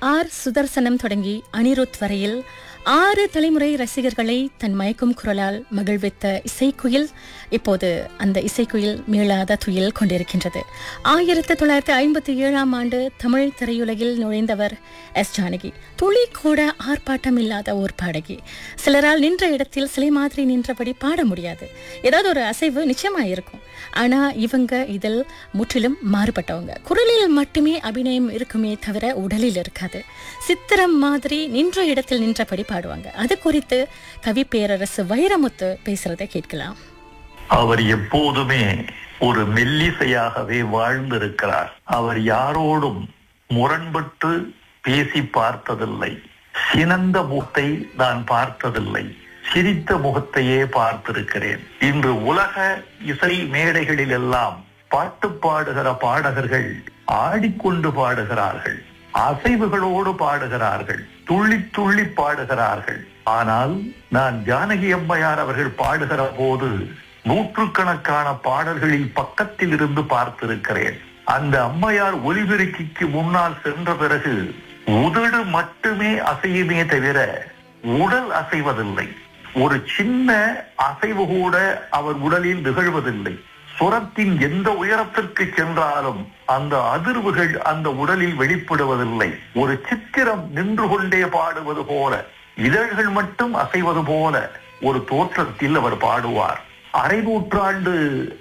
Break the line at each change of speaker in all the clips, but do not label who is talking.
R Sudarshanam தொடங்கி அனிருத் வரையில் ஆறு தலைமுறை ரசிகர்களை தன் மயக்கும் குரலால் மகிழ்வித்த இசைக்குயில் இப்போது அந்த இசைக்குயில் மீளாத துயில் கொண்டிருக்கின்றது ஆயிரத்தி தொள்ளாயிரத்தி ஐம்பத்தி ஏழாம் ஆண்டு தமிழ் திரையுலகில் நுழைந்தவர் எஸ் ஜானகி துளி கூட ஆர்ப்பாட்டம் இல்லாத ஒரு பாடகி சிலரால் நின்ற இடத்தில் சிலை மாதிரி நின்றபடி பாட முடியாது ஏதாவது ஒரு அசைவு நிச்சயமா இருக்கும் ஆனா இவங்க இதில் முற்றிலும் மாறுபட்டவங்க குரலில் மட்டுமே அபிநயம் இருக்குமே தவிர உடலில் இருக்காது சித்திரம் மாதிரி நின்ற இடத்தில் நின்றபடி பாடுவாங்க அது குறித்து கவி பேரரசு வைரமுத்து பேசுறதை கேட்கலாம்
அவர் எப்போதுமே ஒரு மெல்லிசையாகவே வாழ்ந்திருக்கிறார் அவர் யாரோடும் முரண்பட்டு பேசி பார்த்ததில்லை சினந்த முகத்தை நான் பார்த்ததில்லை சிரித்த முகத்தையே பார்த்திருக்கிறேன் இன்று உலக இசை மேடைகளில் எல்லாம் பாட்டு பாடுகிற பாடகர்கள் ஆடிக்கொண்டு பாடுகிறார்கள் அசைவுகளோடு பாடுகிறார்கள் துள்ளி துள்ளி பாடுகிறார்கள் ஆனால் நான் ஜானகி அம்மையார் அவர்கள் பாடுகிற போது நூற்றுக்கணக்கான பாடல்களில் பக்கத்தில் இருந்து பார்த்திருக்கிறேன் அந்த அம்மையார் ஒலிபெருக்கிக்கு முன்னால் சென்ற பிறகு உதடு மட்டுமே அசையுமே தவிர உடல் அசைவதில்லை ஒரு சின்ன அசைவு கூட அவர் உடலில் நிகழ்வதில்லை சுரத்தின் எந்த உயரத்திற்கு சென்றாலும் அந்த அதிர்வுகள் அந்த உடலில் வெளிப்படுவதில்லை ஒரு சித்திரம் நின்று கொண்டே பாடுவது போல இதழ்கள் மட்டும் அசைவது போல ஒரு தோற்றத்தில் அவர் பாடுவார் அரை நூற்றாண்டு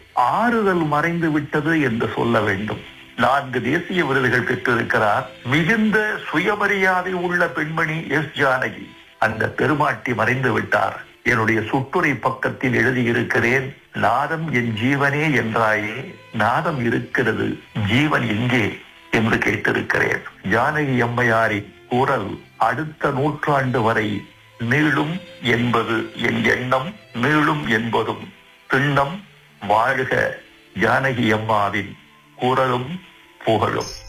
ஆறுதல் மறைந்து விட்டது என்று சொல்ல வேண்டும் நான்கு தேசிய விருதுகள் பெற்றிருக்கிறார் மிகுந்த சுயமரியாதை உள்ள பெண்மணி எஸ் ஜானகி அந்த பெருமாட்டி மறைந்து விட்டார் என்னுடைய சுட்டுரை பக்கத்தில் எழுதியிருக்கிறேன் நாதம் என் ஜீவனே என்றாயே நாதம் இருக்கிறது ஜீவன் எங்கே என்று கேட்டிருக்கிறேன் ஜானகி அம்மையாரின் குரல் அடுத்த நூற்றாண்டு வரை நீளும் என்பது என் எண்ணம் நீளும் என்பதும் திண்ணம் வாழ்க ஜானகி அம்மாவின் குரலும் புகழும்